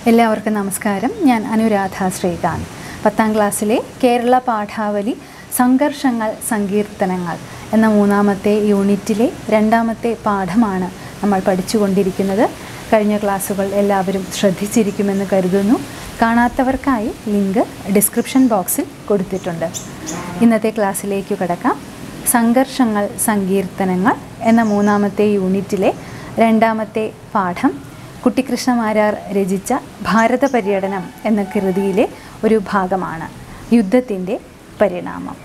എല്ലാവർക്കും നമസ്കാരം ഞാൻ അനുരാധ ശ്രീകാന്ത് പത്താം ക്ലാസ്സിലെ കേരള പാഠാവലി സംഘർഷങ്ങൾ സങ്കീർത്തനങ്ങൾ എന്ന മൂന്നാമത്തെ യൂണിറ്റിലെ രണ്ടാമത്തെ പാഠമാണ് നമ്മൾ പഠിച്ചുകൊണ്ടിരിക്കുന്നത് കഴിഞ്ഞ ക്ലാസ്സുകൾ എല്ലാവരും ശ്രദ്ധിച്ചിരിക്കുമെന്ന് കരുതുന്നു കാണാത്തവർക്കായി ലിങ്ക് ഡിസ്ക്രിപ്ഷൻ ബോക്സിൽ കൊടുത്തിട്ടുണ്ട് ഇന്നത്തെ ക്ലാസ്സിലേക്ക് കിടക്കാം സംഘർഷങ്ങൾ സങ്കീർത്തനങ്ങൾ എന്ന മൂന്നാമത്തെ യൂണിറ്റിലെ രണ്ടാമത്തെ പാഠം കുട്ടിക്കൃഷ്ണമാരാർ രചിച്ച ഭാരത പര്യടനം എന്ന കൃതിയിലെ ഒരു ഭാഗമാണ് യുദ്ധത്തിൻ്റെ പരിണാമം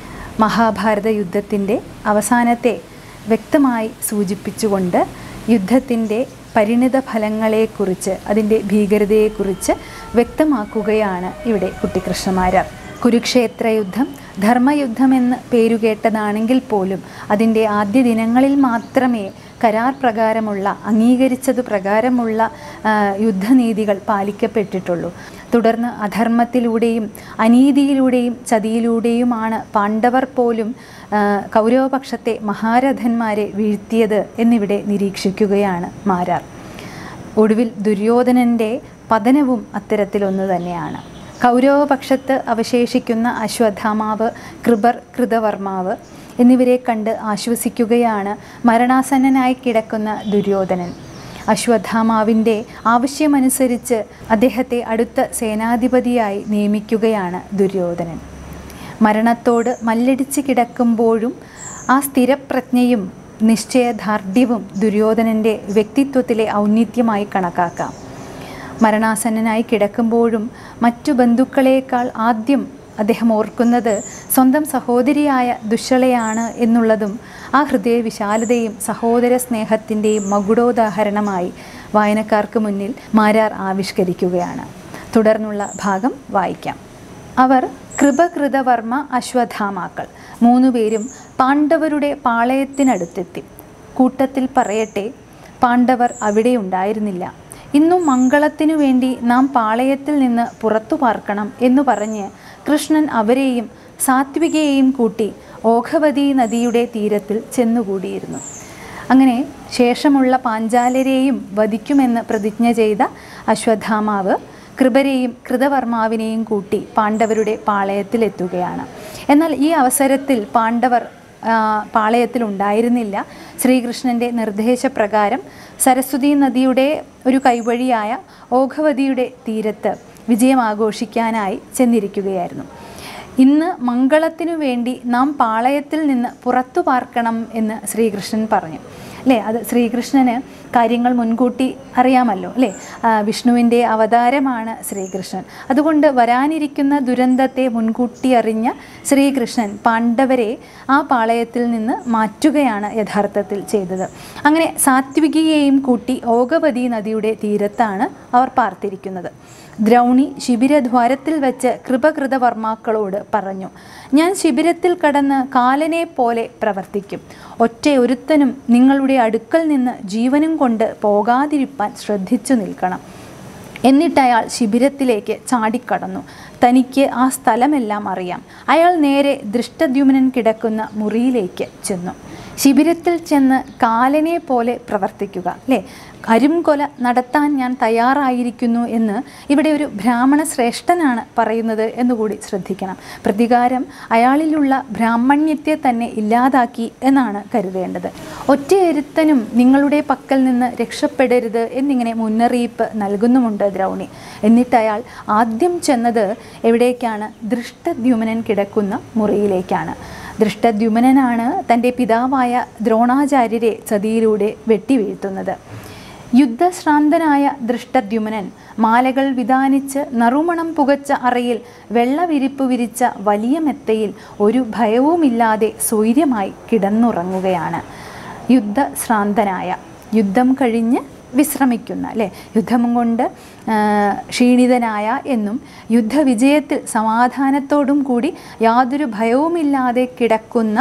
മഹാഭാരത യുദ്ധത്തിൻ്റെ അവസാനത്തെ വ്യക്തമായി സൂചിപ്പിച്ചുകൊണ്ട് യുദ്ധത്തിൻ്റെ പരിണിത ഫലങ്ങളെക്കുറിച്ച് അതിൻ്റെ ഭീകരതയെക്കുറിച്ച് വ്യക്തമാക്കുകയാണ് ഇവിടെ കുട്ടിക്കൃഷ്ണമാരാർ കുരുക്ഷേത്ര യുദ്ധം ധർമ്മയുദ്ധമെന്ന് പേരുകേട്ടതാണെങ്കിൽ പോലും അതിൻ്റെ ആദ്യ ദിനങ്ങളിൽ മാത്രമേ കരാർ പ്രകാരമുള്ള അംഗീകരിച്ചതു പ്രകാരമുള്ള ആ, യുദ്ധനീതികൾ പാലിക്കപ്പെട്ടിട്ടുള്ളൂ തുടർന്ന് അധർമ്മത്തിലൂടെയും അനീതിയിലൂടെയും ചതിയിലൂടെയുമാണ് പാണ്ഡവർ പോലും ആ, കൗരവപക്ഷത്തെ മഹാരഥന്മാരെ വീഴ്ത്തിയത് എന്നിവിടെ നിരീക്ഷിക്കുകയാണ് മാരാർ ഒടുവിൽ ദുര്യോധനൻ്റെ പതനവും അത്തരത്തിലൊന്നു തന്നെയാണ് കൗരവപക്ഷത്ത് അവശേഷിക്കുന്ന അശ്വത്ഥാമാവ് കൃപർ കൃതവർമാവ് എന്നിവരെ കണ്ട് ആശ്വസിക്കുകയാണ് മരണാസന്നനായി കിടക്കുന്ന ദുര്യോധനൻ അശ്വത്ഥാമാവിൻ്റെ ആവശ്യമനുസരിച്ച് അദ്ദേഹത്തെ അടുത്ത സേനാധിപതിയായി നിയമിക്കുകയാണ് ദുര്യോധനൻ മരണത്തോട് മല്ലടിച്ച് കിടക്കുമ്പോഴും ആ സ്ഥിരപ്രജ്ഞയും നിശ്ചയദാർഢ്യവും ദുര്യോധനൻ്റെ വ്യക്തിത്വത്തിലെ ഔന്നിത്യമായി കണക്കാക്കാം മരണാസന്നനായി കിടക്കുമ്പോഴും മറ്റു ബന്ധുക്കളേക്കാൾ ആദ്യം അദ്ദേഹം ഓർക്കുന്നത് സ്വന്തം സഹോദരിയായ ദുശ്ശളയാണ് എന്നുള്ളതും ആ ഹൃദയ വിശാലതയും സഹോദര സ്നേഹത്തിൻ്റെയും മകുടോദാഹരണമായി വായനക്കാർക്ക് മുന്നിൽ മാരാർ ആവിഷ്കരിക്കുകയാണ് തുടർന്നുള്ള ഭാഗം വായിക്കാം അവർ കൃപകൃതവർമ്മ അശ്വത്ഥാമാക്കൾ മൂന്നുപേരും പാണ്ഡവരുടെ പാളയത്തിനടുത്തെത്തി കൂട്ടത്തിൽ പറയട്ടെ പാണ്ഡവർ അവിടെ ഉണ്ടായിരുന്നില്ല ഇന്നും മംഗളത്തിനു വേണ്ടി നാം പാളയത്തിൽ നിന്ന് പുറത്തു പാർക്കണം എന്നു പറഞ്ഞ് കൃഷ്ണൻ അവരെയും സാത്വികയെയും കൂട്ടി ഓഘവതി നദിയുടെ തീരത്തിൽ ചെന്നുകൂടിയിരുന്നു അങ്ങനെ ശേഷമുള്ള പാഞ്ചാലരെയും വധിക്കുമെന്ന് പ്രതിജ്ഞ ചെയ്ത അശ്വത്ഥാമാവ് കൃപരെയും കൃതവർമാവിനെയും കൂട്ടി പാണ്ഡവരുടെ പാളയത്തിലെത്തുകയാണ് എന്നാൽ ഈ അവസരത്തിൽ പാണ്ഡവർ ആ, പാളയത്തിൽ ഉണ്ടായിരുന്നില്ല ശ്രീകൃഷ്ണൻ്റെ നിർദ്ദേശപ്രകാരം സരസ്വതി നദിയുടെ ഒരു കൈവഴിയായ ഓഘവതിയുടെ തീരത്ത് വിജയം ആഘോഷിക്കാനായി ചെന്നിരിക്കുകയായിരുന്നു ഇന്ന് മംഗളത്തിനു വേണ്ടി നാം പാളയത്തിൽ നിന്ന് പുറത്തു പാർക്കണം എന്ന് ശ്രീകൃഷ്ണൻ പറഞ്ഞു അല്ലേ അത് ശ്രീകൃഷ്ണന് കാര്യങ്ങൾ മുൻകൂട്ടി അറിയാമല്ലോ അല്ലേ ആ, വിഷ്ണുവിൻ്റെ അവതാരമാണ് ശ്രീകൃഷ്ണൻ അതുകൊണ്ട് വരാനിരിക്കുന്ന ദുരന്തത്തെ മുൻകൂട്ടി അറിഞ്ഞ ശ്രീകൃഷ്ണൻ പാണ്ഡവരെ ആ പാളയത്തിൽ നിന്ന് മാറ്റുകയാണ് യഥാർത്ഥത്തിൽ ചെയ്തത് അങ്ങനെ സാത്വികിയെയും കൂട്ടി ഓഗവതി നദിയുടെ തീരത്താണ് അവർ പാർത്തിരിക്കുന്നത് ദ്രൗണി ശിബിരദ്വാരത്തിൽ വെച്ച് കൃപകൃതവർമാക്കളോട് പറഞ്ഞു ഞാൻ ശിബിരത്തിൽ കടന്ന് കാലനെ പോലെ പ്രവർത്തിക്കും ഒറ്റ ഒരുത്തനും നിങ്ങളുടെ അടുക്കൽ നിന്ന് ജീവനും കൊണ്ട് പോകാതിരിപ്പാൻ ശ്രദ്ധിച്ചു നിൽക്കണം എന്നിട്ടയാൾ ശിബിരത്തിലേക്ക് ചാടിക്കടന്നു തനിക്ക് ആ സ്ഥലമെല്ലാം അറിയാം അയാൾ നേരെ ദൃഷ്ടദ്യുമ്നൻ കിടക്കുന്ന മുറിയിലേക്ക് ചെന്നു ശിബിരത്തിൽ ചെന്ന് കാലനെ പോലെ പ്രവർത്തിക്കുക അല്ലേ അരുംകൊല നടത്താൻ ഞാൻ തയ്യാറായിരിക്കുന്നു എന്ന് ഇവിടെ ഒരു ബ്രാഹ്മണ ശ്രേഷ്ഠനാണ് പറയുന്നത് എന്നുകൂടി ശ്രദ്ധിക്കണം പ്രതികാരം അയാളിലുള്ള ബ്രാഹ്മണ്യത്തെ തന്നെ ഇല്ലാതാക്കി എന്നാണ് കരുതേണ്ടത് ഒറ്റയൊരുത്തനും നിങ്ങളുടെ പക്കൽ നിന്ന് രക്ഷപ്പെടരുത് എന്നിങ്ങനെ മുന്നറിയിപ്പ് നൽകുന്നുമുണ്ട് ദ്രൗണി എന്നിട്ട് അയാൾ ആദ്യം ചെന്നത് എവിടേക്കാണ് ദൃഷ്ടദ്യുമനൻ കിടക്കുന്ന മുറിയിലേക്കാണ് ദൃഷ്ടദ്യുമനനാണ് തൻ്റെ പിതാവായ ദ്രോണാചാര്യരെ ചതിയിലൂടെ വെട്ടിവീഴ്ത്തുന്നത് യുദ്ധശ്രാന്തനായ ദൃഷ്ടദ്യുമനൻ മാലകൾ വിധാനിച്ച് നറുമണം പുകച്ച അറയിൽ വെള്ളവിരിപ്പ് വിരിച്ച വലിയ മെത്തയിൽ ഒരു ഭയവുമില്ലാതെ സ്വൈര്യമായി കിടന്നുറങ്ങുകയാണ് യുദ്ധശ്രാന്തനായ യുദ്ധം കഴിഞ്ഞ് വിശ്രമിക്കുന്ന അല്ലേ യുദ്ധം കൊണ്ട് ആ, ക്ഷീണിതനായ എന്നും യുദ്ധവിജയത്തിൽ സമാധാനത്തോടും കൂടി യാതൊരു ഭയവുമില്ലാതെ കിടക്കുന്ന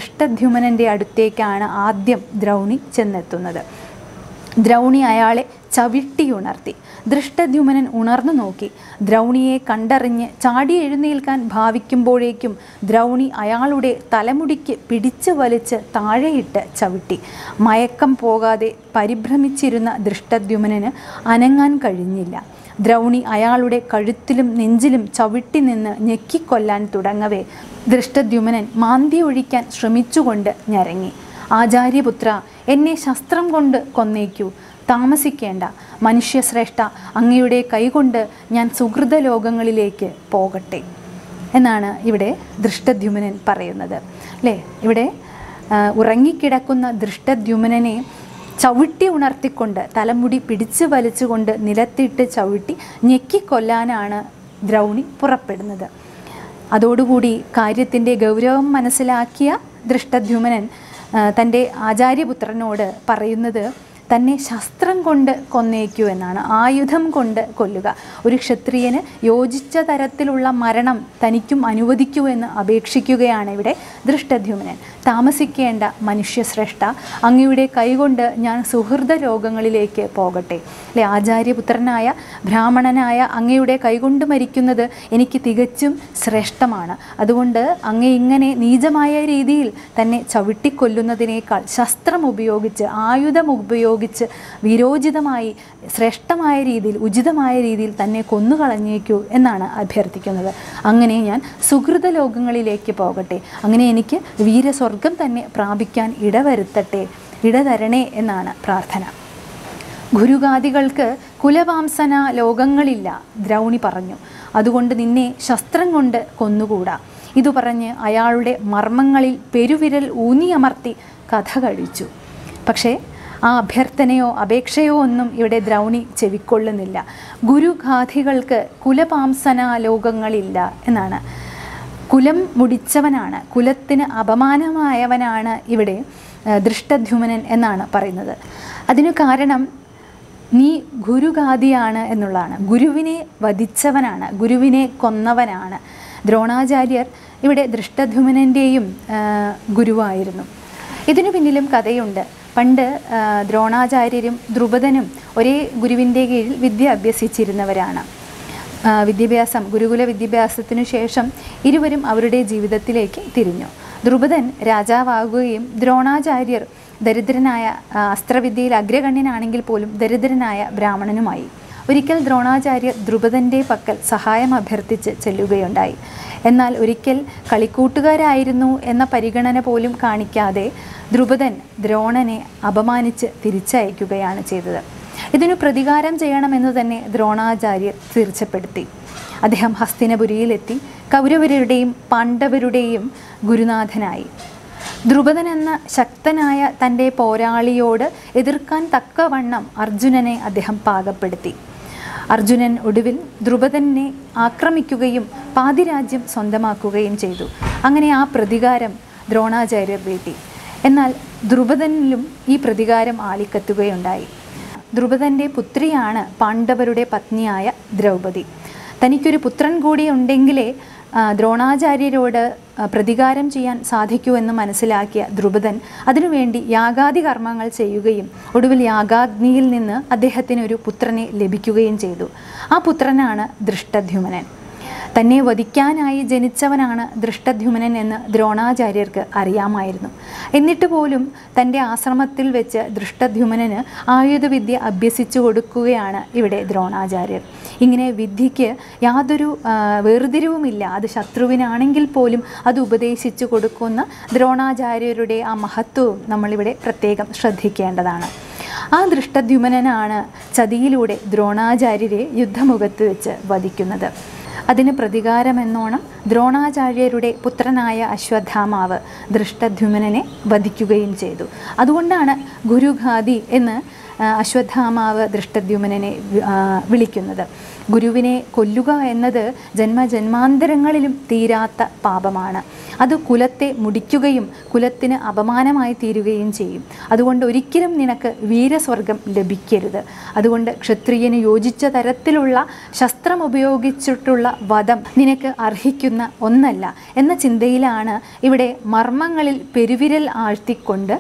ദൃഷ്ടദ്യുമനൻ്റെ അടുത്തേക്കാണ് ആദ്യം ദ്രൗണി ചെന്നെത്തുന്നത് ദ്രൗണി അയാളെ ചവിട്ടിയുണർത്തി ദൃഷ്ടദ്യുമനൻ ഉണർന്നു നോക്കി ദ്രൗണിയെ കണ്ടറിഞ്ഞ് ചാടി എഴുന്നേൽക്കാൻ ഭാവിക്കുമ്പോഴേക്കും ദ്രൗണി അയാളുടെ തലമുടിക്ക് പിടിച്ചു വലിച്ച് താഴെയിട്ട് ചവിട്ടി മയക്കം പോകാതെ പരിഭ്രമിച്ചിരുന്ന ദൃഷ്ടദ്യുമനന് അനങ്ങാൻ കഴിഞ്ഞില്ല ദ്രൗണി അയാളുടെ കഴുത്തിലും നെഞ്ചിലും ചവിട്ടി നിന്ന് ഞെക്കിക്കൊല്ലാൻ തുടങ്ങവേ ദൃഷ്ടദ്യുമനൻ മാന്തി ഒഴിക്കാൻ ശ്രമിച്ചുകൊണ്ട് ഞരങ്ങി ആചാര്യപുത്ര എന്നെ ശസ്ത്രം കൊണ്ട് കൊന്നേക്കൂ താമസിക്കേണ്ട മനുഷ്യശ്രേഷ്ഠ അങ്ങയുടെ കൈകൊണ്ട് ഞാൻ സുഹൃത ലോകങ്ങളിലേക്ക് പോകട്ടെ എന്നാണ് ഇവിടെ ദൃഷ്ടദ്യുമനൻ പറയുന്നത് അല്ലേ ഇവിടെ ആ, ഉറങ്ങിക്കിടക്കുന്ന ദൃഷ്ടദ്യുമനനെ ചവിട്ടി ഉണർത്തിക്കൊണ്ട് തലമുടി പിടിച്ചു വലിച്ചുകൊണ്ട് നിലത്തിട്ട് ചവിട്ടി ഞെക്കിക്കൊല്ലാനാണ് ദ്രൗണി പുറപ്പെടുന്നത് അതോടുകൂടി കാര്യത്തിൻ്റെ ഗൗരവം മനസ്സിലാക്കിയ ദൃഷ്ടദ്യുമനൻ ആ, തൻ്റെ ആചാര്യപുത്രനോട് പറയുന്നത് തന്നെ ശസ്ത്രം കൊണ്ട് കൊന്നേക്കൂ എന്നാണ് ആയുധം കൊണ്ട് കൊല്ലുക ഒരു ക്ഷത്രിയന് യോജിച്ച തരത്തിലുള്ള മരണം തനിക്കും അനുവദിക്കൂ എന്ന് അപേക്ഷിക്കുകയാണ് ഇവിടെ ദൃഷ്ടദ്യുമനൻ താമസിക്കേണ്ട മനുഷ്യശ്രേഷ്ഠ അങ്ങയുടെ കൈകൊണ്ട് ഞാൻ സുഹൃത ലോകങ്ങളിലേക്ക് പോകട്ടെ അല്ലെ ആചാര്യപുത്രനായ ബ്രാഹ്മണനായ അങ്ങയുടെ കൈകൊണ്ട് മരിക്കുന്നത് എനിക്ക് തികച്ചും ശ്രേഷ്ഠമാണ് അതുകൊണ്ട് അങ്ങ് ഇങ്ങനെ നീചമായ രീതിയിൽ തന്നെ ചവിട്ടിക്കൊല്ലുന്നതിനേക്കാൾ ശസ്ത്രം ഉപയോഗിച്ച് ആയുധം ഉപയോഗിച്ച് വിരോചിതമായി ശ്രേഷ്ഠമായ രീതിയിൽ ഉചിതമായ രീതിയിൽ തന്നെ കൊന്നുകളഞ്ഞേക്കൂ എന്നാണ് അഭ്യർത്ഥിക്കുന്നത് അങ്ങനെ ഞാൻ സുഹൃത ലോകങ്ങളിലേക്ക് പോകട്ടെ അങ്ങനെ എനിക്ക് വീരസ്വർഗം തന്നെ പ്രാപിക്കാൻ ഇടവരുത്തട്ടെ ഇടതരണേ എന്നാണ് പ്രാർത്ഥന ഗുരുഗാദികൾക്ക് കുലവാംസന ലോകങ്ങളില്ല ദ്രൗണി പറഞ്ഞു അതുകൊണ്ട് നിന്നെ ശസ്ത്രം കൊണ്ട് കൊന്നുകൂടാ ഇതു പറഞ്ഞ് അയാളുടെ മർമ്മങ്ങളിൽ പെരുവിരൽ ഊന്നിയമർത്തി കഥ കഴിച്ചു പക്ഷേ ആ അഭ്യർത്ഥനയോ അപേക്ഷയോ ഒന്നും ഇവിടെ ദ്രൗണി ചെവിക്കൊള്ളുന്നില്ല ഗുരുഗാധികൾക്ക് കുലപാംസന ലോകങ്ങളില്ല എന്നാണ് കുലം മുടിച്ചവനാണ് കുലത്തിന് അപമാനമായവനാണ് ഇവിടെ ആ, ദൃഷ്ടദ്യുമനൻ എന്നാണ് പറയുന്നത് അതിനു കാരണം നീ ഗുരുഗാദിയാണ് എന്നുള്ളതാണ് ഗുരുവിനെ വധിച്ചവനാണ് ഗുരുവിനെ കൊന്നവനാണ് ദ്രോണാചാര്യർ ഇവിടെ ദൃഷ്ടദ്യുമനൻ്റെയും ഗുരുവായിരുന്നു ഇതിനു പിന്നിലും കഥയുണ്ട് പണ്ട് ആ, ദ്രോണാചാര്യരും ദ്രുപദനും ഒരേ ഗുരുവിൻ്റെ കീഴിൽ വിദ്യ അഭ്യസിച്ചിരുന്നവരാണ് ആ, വിദ്യാഭ്യാസം ഗുരുകുല വിദ്യാഭ്യാസത്തിനു ശേഷം ഇരുവരും അവരുടെ ജീവിതത്തിലേക്ക് തിരിഞ്ഞു ദ്രുപദൻ രാജാവാകുകയും ദ്രോണാചാര്യർ ദരിദ്രനായ ആ, അസ്ത്രവിദ്യയിൽ അഗ്രഗണ്യനാണെങ്കിൽ പോലും ദരിദ്രനായ ബ്രാഹ്മണനുമായി ഒരിക്കൽ ദ്രോണാചാര്യർ ദ്രുപദൻ്റെ പക്കൽ സഹായം അഭ്യർത്ഥിച്ച് ചെല്ലുകയുണ്ടായി എന്നാൽ ഒരിക്കൽ കളിക്കൂട്ടുകാരായിരുന്നു എന്ന പരിഗണന പോലും കാണിക്കാതെ ദ്രുപദൻ ദ്രോണനെ അപമാനിച്ച് തിരിച്ചയക്കുകയാണ് ചെയ്തത് ഇതിനു പ്രതികാരം ചെയ്യണമെന്ന് തന്നെ ദ്രോണാചാര്യർ തീർച്ചപ്പെടുത്തി അദ്ദേഹം ഹസ്തിനപുരിയിലെത്തി കൗരവരുടെയും പാണ്ഡവരുടെയും ഗുരുനാഥനായി ദ്രുപദൻ എന്ന ശക്തനായ തൻ്റെ പോരാളിയോട് എതിർക്കാൻ തക്കവണ്ണം അർജുനനെ അദ്ദേഹം പാകപ്പെടുത്തി അർജുനൻ ഒടുവിൽ ദ്രുപദനെ ആക്രമിക്കുകയും പാതിരാജ്യം സ്വന്തമാക്കുകയും ചെയ്തു അങ്ങനെ ആ പ്രതികാരം ദ്രോണാചാര്യർ വീട്ടി എന്നാൽ ദ്രുപദനിലും ഈ പ്രതികാരം ആളിക്കത്തുകയുണ്ടായി ദ്രുപദൻ്റെ പുത്രിയാണ് പാണ്ഡവരുടെ പത്നിയായ ദ്രൗപദി തനിക്കൊരു പുത്രൻ കൂടി ഉണ്ടെങ്കിലേ ആ, ദ്രോണാചാര്യരോട് ആ, പ്രതികാരം ചെയ്യാൻ സാധിക്കൂ എന്ന് മനസ്സിലാക്കിയ ദ്രുപദൻ അതിനുവേണ്ടി യാഗാദി കർമ്മങ്ങൾ ചെയ്യുകയും ഒടുവിൽ യാഗാഗ്നിയിൽ നിന്ന് അദ്ദേഹത്തിന് ഒരു പുത്രനെ ലഭിക്കുകയും ചെയ്തു ആ പുത്രനാണ് ദൃഷ്ടദ്യുമനൻ തന്നെ വധിക്കാനായി ജനിച്ചവനാണ് ദൃഷ്ടദ്യുമനൻ എന്ന് ദ്രോണാചാര്യർക്ക് അറിയാമായിരുന്നു എന്നിട്ട് പോലും തൻ്റെ ആശ്രമത്തിൽ വെച്ച് ദൃഷ്ടദ്യുമനന് ആയുധവിദ്യ അഭ്യസിച്ചു കൊടുക്കുകയാണ് ഇവിടെ ദ്രോണാചാര്യർ ഇങ്ങനെ വിദ്യയ്ക്ക് യാതൊരു ആ, വേർതിരിവുമില്ല അത് ശത്രുവിനാണെങ്കിൽ പോലും അത് ഉപദേശിച്ചു കൊടുക്കുന്ന ദ്രോണാചാര്യരുടെ ആ മഹത്വവും നമ്മളിവിടെ പ്രത്യേകം ശ്രദ്ധിക്കേണ്ടതാണ് ആ ദൃഷ്ടദ്യുമനനാണ് ചതിയിലൂടെ ദ്രോണാചാര്യരെ യുദ്ധമുഖത്ത് വെച്ച് വധിക്കുന്നത് അതിന് പ്രതികാരമെന്നോണം ദ്രോണാചാര്യരുടെ പുത്രനായ അശ്വത്ഥാമാവ് ദൃഷ്ടദ്യുമനനെ വധിക്കുകയും ചെയ്തു അതുകൊണ്ടാണ് ഗുരുഘാതി എന്ന് ആ, അശ്വത്ഥാമാവ് ദൃഷ്ടദ്യുമനനെ വി- ആ, വിളിക്കുന്നത് ഗുരുവിനെ കൊല്ലുക എന്നത് ജന്മജന്മാന്തരങ്ങളിലും തീരാത്ത പാപമാണ് അത് കുലത്തെ മുടിക്കുകയും കുലത്തിന് അപമാനമായി തീരുകയും ചെയ്യും അതുകൊണ്ട് ഒരിക്കലും നിനക്ക് വീരസ്വർഗം ലഭിക്കരുത് അതുകൊണ്ട് ക്ഷത്രിയന് യോജിച്ച തരത്തിലുള്ള ശസ്ത്രം ഉപയോഗിച്ചിട്ടുള്ള വധം നിനക്ക് അർഹിക്കുന്ന ഒന്നല്ല എന്ന ചിന്തയിലാണ് ഇവിടെ മർമ്മങ്ങളിൽ പെരുവിരൽ ആഴ്ത്തിക്കൊണ്ട്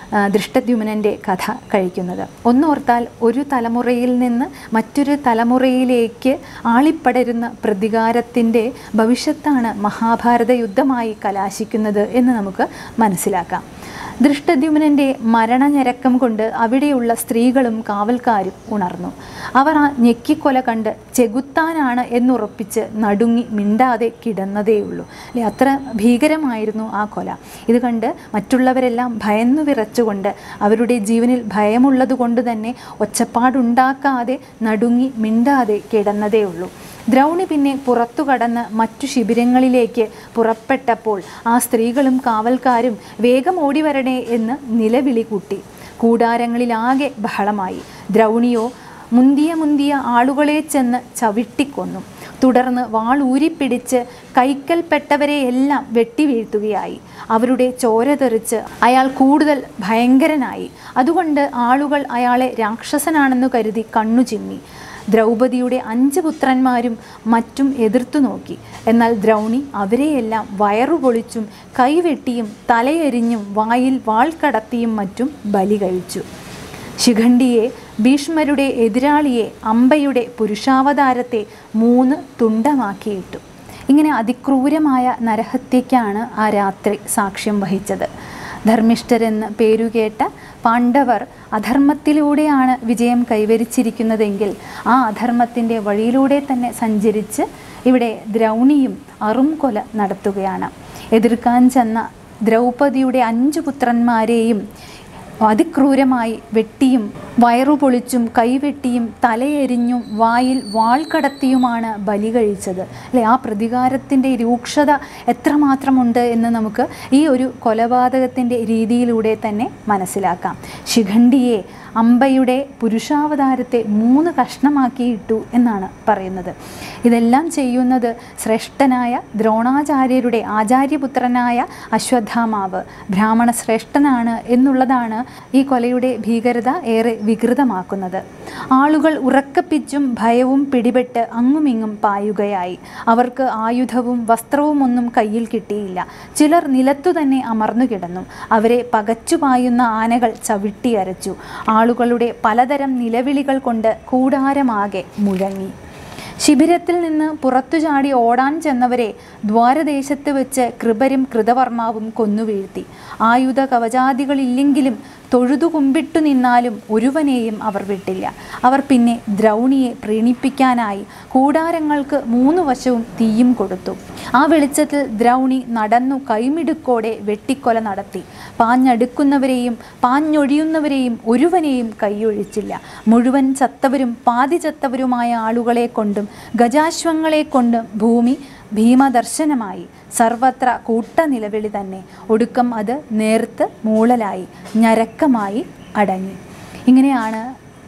ആ, ദൃഷ്ടദ്യുമ്നൻ്റെ കഥ കഴിക്കുന്നത് ഒന്നോർത്താൽ ഒരു തലമുറയിൽ നിന്ന് മറ്റൊരു തലമുറയിലേക്ക് ആളിപ്പടരുന്ന പ്രതികാരത്തിൻ്റെ ഭവിഷ്യത്താണ് മഹാഭാരത യുദ്ധമായി കലാശിക്കുന്നത് എന്ന് നമുക്ക് മനസ്സിലാക്കാം ദൃഷ്ടദ്യുമ്നൻ്റെ മരണഞരക്കം കൊണ്ട് അവിടെയുള്ള സ്ത്രീകളും കാവൽക്കാരും ഉണർന്നു അവർ ആ ഞെക്കിക്കൊല കണ്ട് ചെകുത്താനാണ് എന്നുറപ്പിച്ച് നടുങ്ങി മിണ്ടാതെ കിടന്നതേയുള്ളൂ അല്ലെ അത്ര ഭീകരമായിരുന്നു ആ കൊല ഇത് കണ്ട് മറ്റുള്ളവരെല്ലാം ഭയന്നു വിറച്ചുകൊണ്ട് അവരുടെ ജീവനിൽ ഭയമുള്ളത് കൊണ്ട് തന്നെ ഒച്ചപ്പാടുണ്ടാക്കാതെ നടുങ്ങി മിണ്ടാതെ കിടന്നതേയുള്ളൂ ദ്രൗണി പിന്നെ പുറത്തു കടന്ന് മറ്റു ശിബിരങ്ങളിലേക്ക് പുറപ്പെട്ടപ്പോൾ ആ സ്ത്രീകളും കാവൽക്കാരും വേഗം ഓടി വരണേ എന്ന് നിലവിളി കൂട്ടി കൂടാരങ്ങളിലാകെ ബഹളമായി ദ്രൗണിയോ മുന്തിയ മുന്തിയ ആളുകളെ ചെന്ന് ചവിട്ടിക്കൊന്നു തുടർന്ന് വാൾ ഊരിപ്പിടിച്ച് കൈക്കൽപ്പെട്ടവരെയെല്ലാം വെട്ടിവീഴ്ത്തുകയായി അവരുടെ ചോര തെറിച്ച് അയാൾ കൂടുതൽ ഭയങ്കരനായി അതുകൊണ്ട് ആളുകൾ അയാളെ രാക്ഷസനാണെന്നു കരുതി കണ്ണു ചിമ്മി ദ്രൗപദിയുടെ അഞ്ച് പുത്രന്മാരും മറ്റും എതിർത്തു നോക്കി എന്നാൽ ദ്രൗണി അവരെയെല്ലാം വയറുപൊളിച്ചും കൈവെട്ടിയും തലയെരിഞ്ഞും വായിൽ വാൾ കടത്തിയും മറ്റും ബലി കഴിച്ചു ശിഖണ്ഡിയെ ഭീഷ്മരുടെ എതിരാളിയെ അമ്പയുടെ പുരുഷാവതാരത്തെ മൂന്ന് തുണ്ടമാക്കിയിട്ടു ഇങ്ങനെ അതിക്രൂരമായ നരഹത്യയ്ക്കാണ് ആ രാത്രി സാക്ഷ്യം വഹിച്ചത് ധർമ്മിഷ്ഠരെന്ന് പേരുകേട്ട പാണ്ഡവർ അധർമ്മത്തിലൂടെയാണ് വിജയം കൈവരിച്ചിരിക്കുന്നതെങ്കിൽ ആ അധർമ്മത്തിൻ്റെ വഴിയിലൂടെ തന്നെ സഞ്ചരിച്ച് ഇവിടെ ദ്രൗണിയും അറും കൊല നടത്തുകയാണ് എതിർക്കാൻ ചെന്ന ദ്രൗപദിയുടെ അഞ്ചു പുത്രന്മാരെയും അതിക്രൂരമായി വെട്ടിയും വയറുപൊളിച്ചും കൈവെട്ടിയും തലയെരിഞ്ഞും വായിൽ വാൾ കടത്തിയുമാണ് ബലി കഴിച്ചത് അല്ലെ ആ പ്രതികാരത്തിൻ്റെ രൂക്ഷത എത്രമാത്രമുണ്ട് എന്ന് നമുക്ക് ഈ ഒരു കൊലപാതകത്തിൻ്റെ രീതിയിലൂടെ തന്നെ മനസ്സിലാക്കാം ശിഖണ്ഡിയെ അമ്പയുടെ പുരുഷാവതാരത്തെ മൂന്ന് കഷ്ണമാക്കിയിട്ടു എന്നാണ് പറയുന്നത് ഇതെല്ലാം ചെയ്യുന്നത് ശ്രേഷ്ഠനായ ദ്രോണാചാര്യരുടെ ആചാര്യപുത്രനായ അശ്വത്ഥാമാവ് ബ്രാഹ്മണ ശ്രേഷ്ഠനാണ് എന്നുള്ളതാണ് ഈ കൊലയുടെ ഭീകരത ഏറെ വികൃതമാക്കുന്നത് ആളുകൾ ഉറക്കപ്പിച്ചും ഭയവും പിടിപെട്ട് അങ്ങുമിങ്ങും പായുകയായി അവർക്ക് ആയുധവും വസ്ത്രവും ഒന്നും കയ്യിൽ കിട്ടിയില്ല ചിലർ നിലത്തു തന്നെ അമർന്നു കിടന്നു അവരെ പകച്ചുപായുന്ന ആനകൾ ചവിട്ടിയരച്ചു ആളുകളുടെ പലതരം നിലവിളികൾ കൊണ്ട് കൂടാരമാകെ മുഴങ്ങി ശിബിരത്തിൽ നിന്ന് പുറത്തു ചാടി ഓടാൻ ചെന്നവരെ ദ്വാരദേശത്ത് വെച്ച് കൃപരും കൃതവർമാവും കൊന്നുവീഴ്ത്തി ആയുധ കവചാദികളില്ലെങ്കിലും തൊഴുതു കുമ്പിട്ടു നിന്നാലും ഒരുവനെയും അവർ വിട്ടില്ല അവർ പിന്നെ ദ്രൗണിയെ പ്രീണിപ്പിക്കാനായി കൂടാരങ്ങൾക്ക് മൂന്നു വശവും തീയും കൊടുത്തു ആ വെളിച്ചത്തിൽ ദ്രൗണി നടന്നു കൈമിടുക്കോടെ വെട്ടിക്കൊല നടത്തി പാഞ്ഞടുക്കുന്നവരെയും പാഞ്ഞൊഴിയുന്നവരെയും ഒരുവനെയും കൈയൊഴിച്ചില്ല മുഴുവൻ ചത്തവരും പാതി ചത്തവരുമായ ആളുകളെ കൊണ്ടും ഗജാശ്വങ്ങളെ കൊണ്ടും ഭൂമി ഭീമദർശനമായി സർവത്ര കൂട്ട നിലവിളി തന്നെ ഒടുക്കം അത് നേർത്ത് മൂളലായി ഞരക്കമായി അടങ്ങി ഇങ്ങനെയാണ്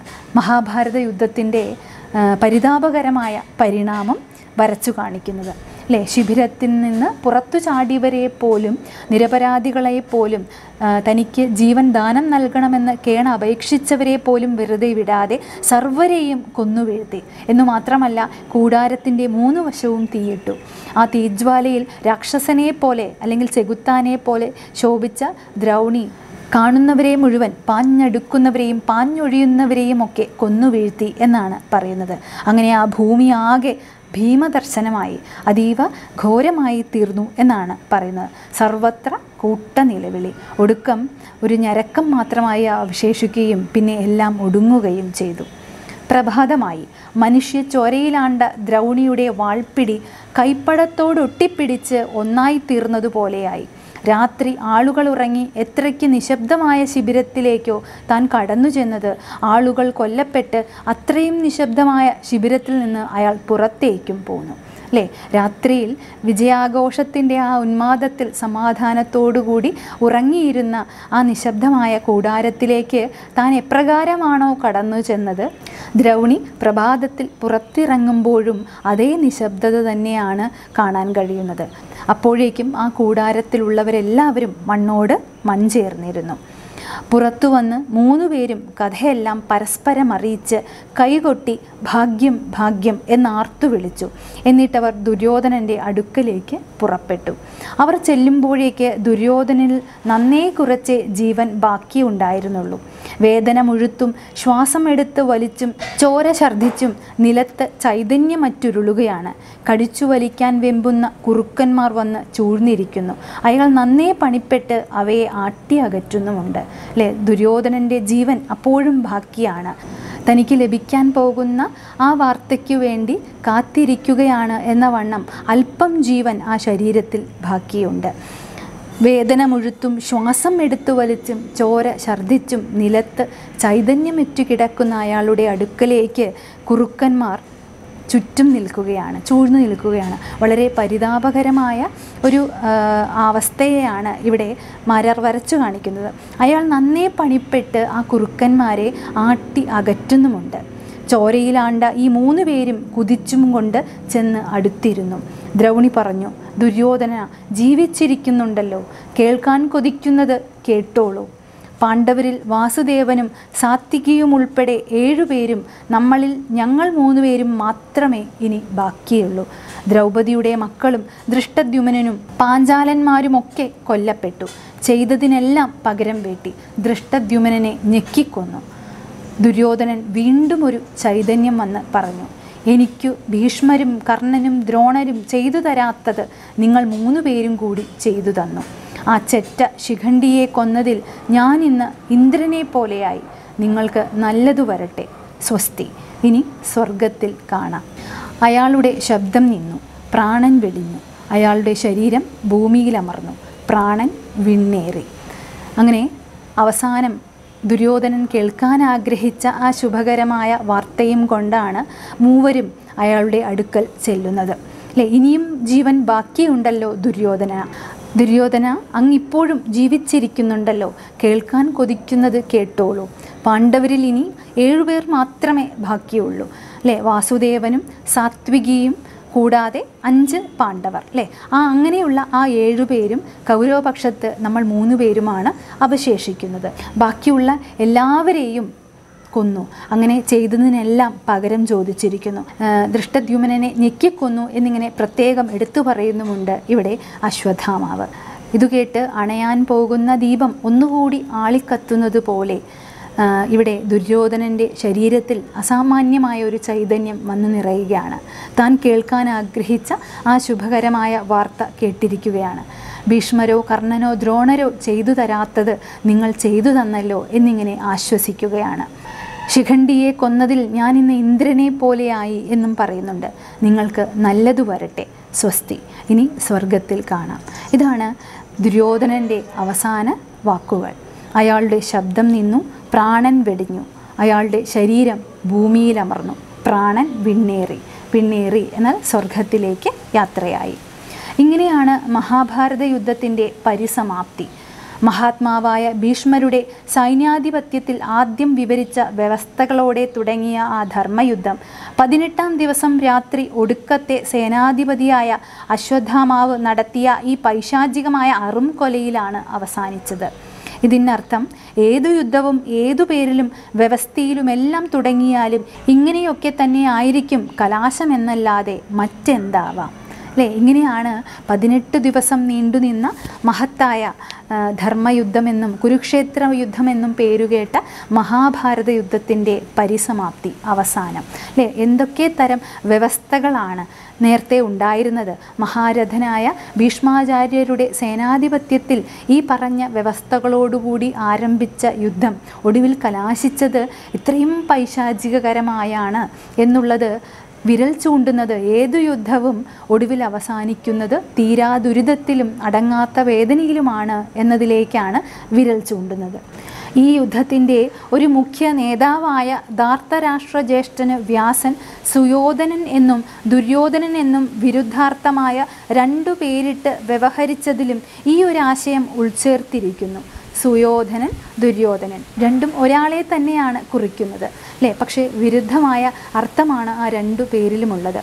മഹാഭാരത യുദ്ധത്തിൻ്റെ ആ, പരിതാപകരമായ പരിണാമം വരച്ചു കാണിക്കുന്നത് അല്ലേ ശിബിരത്തിൽ നിന്ന് പുറത്തു ചാടിയവരെ പോലും നിരപരാധികളെ പോലും ആ, തനിക്ക് ജീവൻ ദാനം നൽകണമെന്ന് കേണ അപേക്ഷിച്ചവരെ പോലും വെറുതെ വിടാതെ സർവരെയും കൊന്നുവീഴ്ത്തി എന്നു മാത്രമല്ല കൂടാരത്തിൻ്റെ മൂന്ന് വശവും തീയിട്ടു ആ തീജ്വാലയിൽ രാക്ഷസനെ പോലെ അല്ലെങ്കിൽ ചെകുത്താനെ പോലെ ശോഭിച്ച ദ്രൗണി കാണുന്നവരെ മുഴുവൻ പാഞ്ഞടുക്കുന്നവരെയും പാഞ്ഞൊഴിയുന്നവരെയും ഒക്കെ കൊന്നുവീഴ്ത്തി എന്നാണ് പറയുന്നത് അങ്ങനെ ആ ഭൂമി ആകെ ഭീമദർശനമായി അതീവ ഘോരമായി തീർന്നു എന്നാണ് പറയുന്നത് സർവത്ര കൂട്ട നിലവിളി ഒടുക്കം ഒരു ഞരക്കം മാത്രമായി അവശേഷിക്കുകയും പിന്നെ എല്ലാം ഒടുങ്ങുകയും ചെയ്തു പ്രഭാതമായി മനുഷ്യ ചോരയിലാണ്ട ദ്രൗണിയുടെ വാൾപ്പിടി കൈപ്പടത്തോടൊട്ടിപ്പിടിച്ച് ഒന്നായി തീർന്നതുപോലെയായി രാത്രി ആളുകൾ ഉറങ്ങി എത്രയ്ക്ക് നിശബ്ദമായ ശിബിരത്തിലേക്കോ താൻ കടന്നു ചെന്നത് ആളുകൾ കൊല്ലപ്പെട്ട് അത്രയും നിശബ്ദമായ ശിബിരത്തിൽ നിന്ന് അയാൾ പുറത്തേക്കും പോന്നു അല്ലേ രാത്രിയിൽ വിജയാഘോഷത്തിൻ്റെ ആ ഉന്മാദത്തിൽ സമാധാനത്തോടുകൂടി ഉറങ്ങിയിരുന്ന ആ നിശബ്ദമായ കൂടാരത്തിലേക്ക് താൻ എപ്രകാരമാണോ കടന്നു ചെന്നത് ദ്രൗണി പ്രഭാതത്തിൽ പുറത്തിറങ്ങുമ്പോഴും അതേ നിശബ്ദത തന്നെയാണ് കാണാൻ കഴിയുന്നത് അപ്പോഴേക്കും ആ കൂടാരത്തിലുള്ളവരെല്ലാവരും മണ്ണോട് മൺചേർന്നിരുന്നു പുറത്തു വന്ന് മൂന്നുപേരും കഥയെല്ലാം പരസ്പരം അറിയിച്ച് കൈകൊട്ടി ഭാഗ്യം ഭാഗ്യം എന്നാർത്തു വിളിച്ചു എന്നിട്ടവർ ദുര്യോധനൻ്റെ അടുക്കലേക്ക് പുറപ്പെട്ടു അവർ ചെല്ലുമ്പോഴേക്ക് ദുര്യോധനിൽ നന്നേ കുറച്ചേ ജീവൻ ബാക്കിയുണ്ടായിരുന്നുള്ളൂ വേദന മുഴുത്തും ശ്വാസമെടുത്ത് വലിച്ചും ചോര ഛർദ്ദിച്ചും നിലത്ത് ചൈതന്യമറ്റുരുളുകയാണ് കടിച്ചു വലിക്കാൻ വെമ്പുന്ന കുറുക്കന്മാർ വന്ന് ചൂഴ്ന്നിരിക്കുന്നു അയാൾ നന്നേ പണിപ്പെട്ട് അവയെ ആട്ടി അകറ്റുന്നുമുണ്ട് അല്ലേ ദുര്യോധനൻ്റെ ജീവൻ അപ്പോഴും ബാക്കിയാണ് തനിക്ക് ലഭിക്കാൻ പോകുന്ന ആ വാർത്തയ്ക്കു വേണ്ടി കാത്തിരിക്കുകയാണ് എന്ന വണ്ണം അല്പം ജീവൻ ആ ശരീരത്തിൽ ബാക്കിയുണ്ട് വേദന മുഴുത്തും ശ്വാസം എടുത്തു വലിച്ചും ചോര ഛർദ്ദിച്ചും നിലത്ത് ചൈതന്യമറ്റു കിടക്കുന്ന അയാളുടെ അടുക്കലേക്ക് കുറുക്കന്മാർ ചുറ്റും നിൽക്കുകയാണ് ചൂഴ്ന്നു നിൽക്കുകയാണ് വളരെ പരിതാപകരമായ ഒരു ആ, അവസ്ഥയെയാണ് ഇവിടെ മരർ വരച്ചു കാണിക്കുന്നത് അയാൾ നന്നേ പണിപ്പെട്ട് ആ കുറുക്കന്മാരെ ആട്ടി അകറ്റുന്നുമുണ്ട് ചോരയിലാണ്ട ഈ മൂന്ന് പേരും കുതിച്ചും കൊണ്ട് ചെന്ന് അടുത്തിരുന്നു ദ്രൗണി പറഞ്ഞു ദുര്യോധന ജീവിച്ചിരിക്കുന്നുണ്ടല്ലോ കേൾക്കാൻ കൊതിക്കുന്നത് കേട്ടോളൂ പാണ്ഡവരിൽ വാസുദേവനും സാത്വികിയും ഉൾപ്പെടെ ഏഴുപേരും നമ്മളിൽ ഞങ്ങൾ മൂന്നുപേരും മാത്രമേ ഇനി ബാക്കിയുള്ളൂ ദ്രൗപദിയുടെ മക്കളും ദൃഷ്ടദ്യുമനും പാഞ്ചാലന്മാരുമൊക്കെ കൊല്ലപ്പെട്ടു ചെയ്തതിനെല്ലാം പകരം വീട്ടി ദൃഷ്ടദ്യുമനെ ഞെക്കിക്കൊന്നു ദുര്യോധനൻ വീണ്ടും ഒരു ചൈതന്യം വന്ന് പറഞ്ഞു എനിക്കു ഭീഷ്മരും കർണനും ദ്രോണരും ചെയ്തു തരാത്തത് നിങ്ങൾ മൂന്നു പേരും കൂടി ചെയ്തു തന്നു ആ ചെറ്റ ശിഖണ്ഡിയെ കൊന്നതിൽ ഞാൻ ഇന്ന് ഇന്ദ്രനെ പോലെയായി നിങ്ങൾക്ക് നല്ലതു വരട്ടെ സ്വസ്തി ഇനി സ്വർഗത്തിൽ കാണാം അയാളുടെ ശബ്ദം നിന്നു പ്രാണൻ വെടിഞ്ഞു അയാളുടെ ശരീരം ഭൂമിയിലമർന്നു പ്രാണൻ വിണ്ണേറി അങ്ങനെ അവസാനം ദുര്യോധനൻ കേൾക്കാൻ ആഗ്രഹിച്ച ആ ശുഭകരമായ വാർത്തയും കൊണ്ടാണ് മൂവരും അയാളുടെ അടുക്കൽ ചെല്ലുന്നത് അല്ലേ ഇനിയും ജീവൻ ബാക്കിയുണ്ടല്ലോ ദുര്യോധന ദുര്യോധന അങ്ങിപ്പോഴും ജീവിച്ചിരിക്കുന്നുണ്ടല്ലോ കേൾക്കാൻ കൊതിക്കുന്നത് കേട്ടോളൂ പാണ്ഡവരിൽ ഇനി ഏഴുപേർ മാത്രമേ ബാക്കിയുള്ളൂ അല്ലേ വാസുദേവനും സാത്വികിയും കൂടാതെ അഞ്ച് പാണ്ഡവർ അല്ലേ ആ അങ്ങനെയുള്ള ആ ഏഴുപേരും കൗരവപക്ഷത്ത് നമ്മൾ മൂന്ന് പേരുമാണ് അവശേഷിക്കുന്നത് ബാക്കിയുള്ള എല്ലാവരെയും കൊന്നു അങ്ങനെ ചെയ്തതിനെല്ലാം പകരം ചോദിച്ചിരിക്കുന്നു ആ, ദൃഷ്ടദ്യുമനെ ഞെക്കിക്കൊന്നു എന്നിങ്ങനെ പ്രത്യേകം എടുത്തു പറയുന്നുമുണ്ട് ഇവിടെ അശ്വത്ഥാമാവ് ഇത് കേട്ട് അണയാൻ പോകുന്ന ദീപം ഒന്നുകൂടി ആളിക്കത്തുന്നത് പോലെ ആ, ഇവിടെ ദുര്യോധനൻ്റെ ശരീരത്തിൽ അസാമാന്യമായ ഒരു ചൈതന്യം വന്നു നിറയുകയാണ് താൻ കേൾക്കാൻ ആഗ്രഹിച്ച ആ ശുഭകരമായ വാർത്ത കേട്ടിരിക്കുകയാണ് ഭീഷ്മരോ കർണനോ ദ്രോണരോ ചെയ്തു തരാത്തത് നിങ്ങൾ ചെയ്തു തന്നല്ലോ എന്നിങ്ങനെ ആശ്വസിക്കുകയാണ് ശിഖണ്ഡിയെ കൊന്നതിൽ ഞാൻ ഇന്ന് ഇന്ദ്രനെ പോലെയായി എന്നും പറയുന്നുണ്ട് നിങ്ങൾക്ക് നല്ലതു വരട്ടെ സ്വസ്തി ഇനി സ്വർഗത്തിൽ കാണാം ഇതാണ് ദുര്യോധനൻ്റെ അവസാന വാക്കുകൾ അയാളുടെ ശബ്ദം നിന്നു പ്രാണൻ വെടിഞ്ഞു അയാളുടെ ശരീരം ഭൂമിയിലമർന്നു പ്രാണൻ വിണ്ണേറി വിണ്ണേറി എന്നാൽ സ്വർഗത്തിലേക്ക് യാത്രയായി ഇങ്ങനെയാണ് മഹാഭാരത യുദ്ധത്തിൻ്റെ പരിസമാപ്തി മഹാത്മാവായ ഭീഷ്മരുടെ സൈന്യാധിപത്യത്തിൽ ആദ്യം വിവരിച്ച വ്യവസ്ഥകളോടെ തുടങ്ങിയ ആ ധർമ്മയുദ്ധം പതിനെട്ടാം ദിവസം രാത്രി ഒടുക്കത്തെ സേനാധിപതിയായ അശ്വത്ഥാമാവ് നടത്തിയ ഈ പൈശാചികമായ അറും കൊലയിലാണ് അവസാനിച്ചത് ഇതിനർത്ഥം ഏതു യുദ്ധവും ഏതു പേരിലും വ്യവസ്ഥയിലുമെല്ലാം തുടങ്ങിയാലും ഇങ്ങനെയൊക്കെ തന്നെ ആയിരിക്കും കലാശമെന്നല്ലാതെ മറ്റെന്താവാം അല്ലേ ഇങ്ങനെയാണ് പതിനെട്ട് ദിവസം നീണ്ടുനിന്ന മഹത്തായ ആ, ധർമ്മയുദ്ധമെന്നും കുരുക്ഷേത്ര യുദ്ധമെന്നും പേരുകേട്ട മഹാഭാരത യുദ്ധത്തിൻ്റെ പരിസമാപ്തി അവസാനം അല്ലേ എന്തൊക്കെ തരം വ്യവസ്ഥകളാണ് നേരത്തെ ഉണ്ടായിരുന്നത് മഹാരഥനായ ഭീഷ്മാചാര്യരുടെ സേനാധിപത്യത്തിൽ ഈ പറഞ്ഞ വ്യവസ്ഥകളോടുകൂടി ആരംഭിച്ച യുദ്ധം ഒടുവിൽ കലാശിച്ചത് ഇത്രയും പൈശാചികകരമായാണ് എന്നുള്ളത് വിരൽ ചൂണ്ടുന്നത് ഏതു യുദ്ധവും ഒടുവിൽ അവസാനിക്കുന്നത് തീരാ ദുരിതത്തിലും അടങ്ങാത്ത വേദനയിലുമാണ് എന്നതിലേക്കാണ് വിരൽ ചൂണ്ടുന്നത് ഈ യുദ്ധത്തിൻ്റെ ഒരു മുഖ്യ നേതാവായ ധാർത്തരാഷ്ട്ര ജ്യേഷ്ഠന് വ്യാസൻ സുയോധനൻ എന്നും ദുര്യോധനൻ എന്നും വിരുദ്ധാർത്ഥമായ രണ്ടു പേരിട്ട് വ്യവഹരിച്ചതിലും ഈ ഒരു ആശയം ഉൾച്ചേർത്തിരിക്കുന്നു സുയോധനൻ ദുര്യോധനൻ രണ്ടും ഒരാളെ തന്നെയാണ് കുറിക്കുന്നത് അല്ലേ പക്ഷേ വിരുദ്ധമായ അർത്ഥമാണ് ആ രണ്ടു പേരിലുമുള്ളത്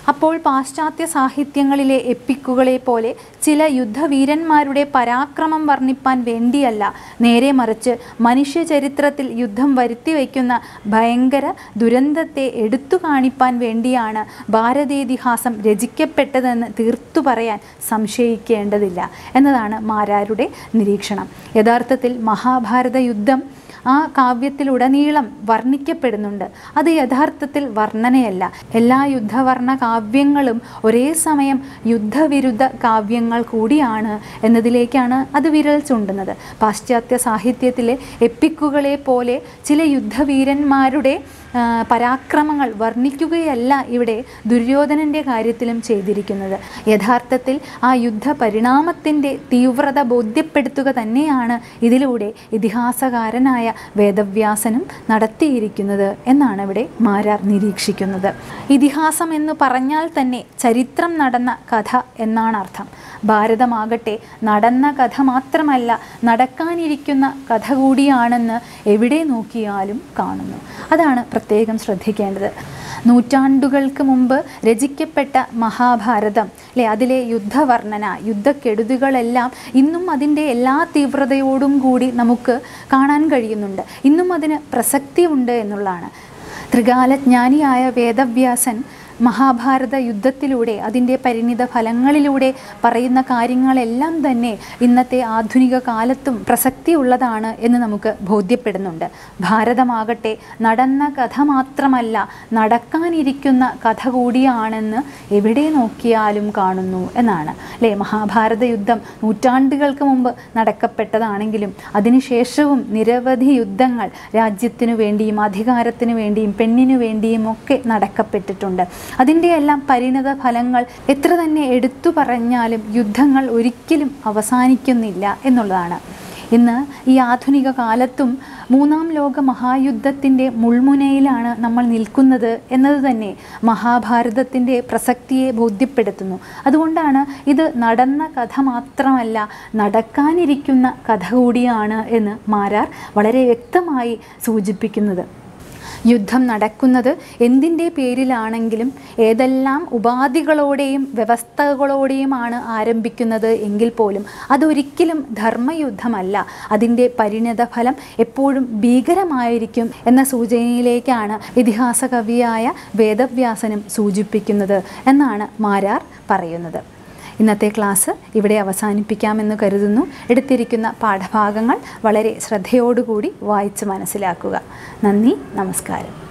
അപ്പോൾ പാശ്ചാത്യ സാഹിത്യങ്ങളിലെ എപ്പിക്കുകളെ പോലെ ചില യുദ്ധവീരന്മാരുടെ പരാക്രമം വർണ്ണിപ്പാൻ വേണ്ടിയല്ല നേരെ മറിച്ച് മനുഷ്യ ചരിത്രത്തിൽ യുദ്ധം വരുത്തി വയ്ക്കുന്ന ഭയങ്കര ദുരന്തത്തെ എടുത്തു കാണിപ്പാൻ വേണ്ടിയാണ് ഭാരതേതിഹാസം രചിക്കപ്പെട്ടതെന്ന് തീർത്തു പറയാൻ സംശയിക്കേണ്ടതില്ല എന്നതാണ് മാരാരുടെ നിരീക്ഷണം യഥാർത്ഥത്തിൽ മഹാഭാരത യുദ്ധം ആ കാവ്യത്തിലുടനീളം വർണ്ണിക്കപ്പെടുന്നുണ്ട് അത് യഥാർത്ഥത്തിൽ വർണ്ണനയല്ല എല്ലാ യുദ്ധവർണ്ണ കാവ്യങ്ങളും ഒരേ സമയം യുദ്ധവിരുദ്ധ കാവ്യങ്ങൾ കൂടിയാണ് എന്നതിലേക്കാണ് അത് വിരൽ ചൂണ്ടുന്നത് പാശ്ചാത്യ സാഹിത്യത്തിലെ എപ്പിക്കുകളെ പോലെ ചില യുദ്ധവീരന്മാരുടെ ആ, പരാക്രമങ്ങൾ വർണ്ണിക്കുകയല്ല ഇവിടെ ദുര്യോധനൻ്റെ കാര്യത്തിലും ചെയ്തിരിക്കുന്നത് യഥാർത്ഥത്തിൽ ആ യുദ്ധ പരിണാമത്തിൻ്റെ തീവ്രത ബോധ്യപ്പെടുത്തുക തന്നെയാണ് ഇതിലൂടെ ഇതിഹാസകാരനായ വേദവ്യാസനും നടത്തിയിരിക്കുന്നത് എന്നാണ് ഇവിടെ മാരാർ നിരീക്ഷിക്കുന്നത് ഇതിഹാസം എന്ന് പറഞ്ഞാൽ തന്നെ ചരിത്രം നടന്ന കഥ എന്നാണ് അർത്ഥം ഭാരതമാകട്ടെ നടന്ന കഥ മാത്രമല്ല നടക്കാനിരിക്കുന്ന കഥ കൂടിയാണെന്ന് എവിടെ നോക്കിയാലും കാണുന്നു അതാണ് പ്രത്യേകം ശ്രദ്ധിക്കേണ്ടത് നൂറ്റാണ്ടുകൾക്ക് മുമ്പ് രചിക്കപ്പെട്ട മഹാഭാരതം അല്ലെ അതിലെ യുദ്ധവർണ്ണന യുദ്ധക്കെടുതികളെല്ലാം ഇന്നും അതിൻ്റെ എല്ലാ തീവ്രതയോടും കൂടി നമുക്ക് കാണാൻ കഴിയുന്നുണ്ട് ഇന്നും അതിന് പ്രസക്തി ഉണ്ട് എന്നുള്ളതാണ് ത്രികാലജ്ഞാനിയായ വേദവ്യാസൻ മഹാഭാരത യുദ്ധത്തിലൂടെ അതിൻ്റെ പരിണിത ഫലങ്ങളിലൂടെ പറയുന്ന കാര്യങ്ങളെല്ലാം തന്നെ ഇന്നത്തെ ആധുനിക കാലത്തും പ്രസക്തിയുള്ളതാണ് എന്ന് നമുക്ക് ബോധ്യപ്പെടുന്നുണ്ട് ഭാരതമാകട്ടെ നടന്ന കഥ മാത്രമല്ല നടക്കാനിരിക്കുന്ന കഥ കൂടിയാണെന്ന് എവിടെ നോക്കിയാലും കാണുന്നു എന്നാണ് അല്ലേ മഹാഭാരത യുദ്ധം നൂറ്റാണ്ടുകൾക്ക് മുമ്പ് നടക്കപ്പെട്ടതാണെങ്കിലും അതിനുശേഷവും നിരവധി യുദ്ധങ്ങൾ രാജ്യത്തിനു വേണ്ടിയും അധികാരത്തിനു വേണ്ടിയും പെണ്ണിനു വേണ്ടിയും ഒക്കെ നടക്കപ്പെട്ടിട്ടുണ്ട് അതിൻ്റെ എല്ലാം പരിണത ഫലങ്ങൾ എത്ര തന്നെ എടുത്തു പറഞ്ഞാലും യുദ്ധങ്ങൾ ഒരിക്കലും അവസാനിക്കുന്നില്ല എന്നുള്ളതാണ് ഇന്ന് ഈ ആധുനിക കാലത്തും മൂന്നാം ലോക മഹായുദ്ധത്തിൻ്റെ മുൾമുനയിലാണ് നമ്മൾ നിൽക്കുന്നത് എന്നത് തന്നെ മഹാഭാരതത്തിൻ്റെ പ്രസക്തിയെ ബോധ്യപ്പെടുത്തുന്നു അതുകൊണ്ടാണ് ഇത് നടന്ന കഥ മാത്രമല്ല നടക്കാനിരിക്കുന്ന കഥ കൂടിയാണ് എന്ന് മാരാർ വളരെ വ്യക്തമായി സൂചിപ്പിക്കുന്നത് യുദ്ധം നടക്കുന്നത് എന്തിൻ്റെ പേരിലാണെങ്കിലും ഏതെല്ലാം ഉപാധികളോടെയും വ്യവസ്ഥകളോടെയുമാണ് ആരംഭിക്കുന്നത് എങ്കിൽ പോലും അതൊരിക്കലും ധർമ്മയുദ്ധമല്ല അതിൻ്റെ പരിണത ഫലം എപ്പോഴും ഭീകരമായിരിക്കും എന്ന സൂചനയിലേക്കാണ് ഇതിഹാസ കവിയായ വേദവ്യാസനും സൂചിപ്പിക്കുന്നത് എന്നാണ് മാരാർ പറയുന്നത് ഇന്നത്തെ ക്ലാസ് ഇവിടെ അവസാനിപ്പിക്കാമെന്ന് കരുതുന്നു എടുത്തിരിക്കുന്ന പാഠഭാഗങ്ങൾ വളരെ ശ്രദ്ധയോടുകൂടി വായിച്ച് മനസ്സിലാക്കുക നന്ദി നമസ്കാരം